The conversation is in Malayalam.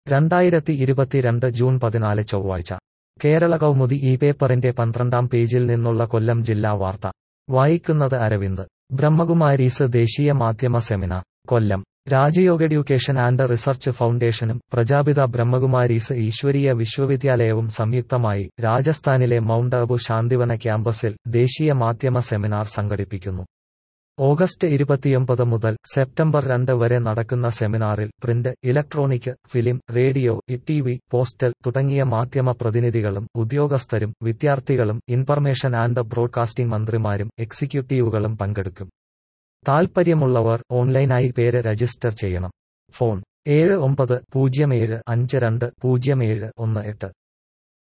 രണ്ടായിരത്തി ഇരുപത്തിരണ്ട് ജൂൺ പതിനാല് ചൊവ്വാഴ്ച കേരള കൗമുദി ഈ പേപ്പറിന്റെ പന്ത്രണ്ടാം പേജിൽ നിന്നുള്ള കൊല്ലം ജില്ലാ വാർത്ത വായിക്കുന്നത് അരവിന്ദ് ബ്രഹ്മകുമാരീസ് ദേശീയ മാധ്യമ seminar Kollam Rajayoga education and research ഫൗണ്ടേഷനും പ്രജാപിത ബ്രഹ്മകുമാരീസ് ഈശ്വരീയ വിശ്വവിദ്യാലയവും സംയുക്തമായി രാജസ്ഥാനിലെ മൗണ്ട് അബു ശാന്തിവന ക്യാമ്പസിൽ ദേശീയ മാധ്യമ സെമിനാർ സംഘടിപ്പിക്കുന്നു ഓഗസ്റ്റ് ഇരുപത്തിയൊമ്പത് മുതൽ സെപ്റ്റംബർ രണ്ട് വരെ നടക്കുന്ന സെമിനാറിൽ print electronic film radio T V postal തുടങ്ങിയ മാധ്യമ പ്രതിനിധികളും ഉദ്യോഗസ്ഥരും വിദ്യാർത്ഥികളും ഇൻഫർമേഷൻ ആൻഡ് ബ്രോഡ്കാസ്റ്റിംഗ് മന്ത്രിമാരും എക്സിക്യൂട്ടീവുകളും പങ്കെടുക്കും താൽപ്പര്യമുള്ളവർ ഓൺലൈനായി പേര് രജിസ്റ്റർ ചെയ്യണം ഫോൺ ഏഴ് ഒമ്പത് പൂജ്യം ഏഴ് അഞ്ച് രണ്ട് പൂജ്യം ഏഴ് ഒന്ന് എട്ട്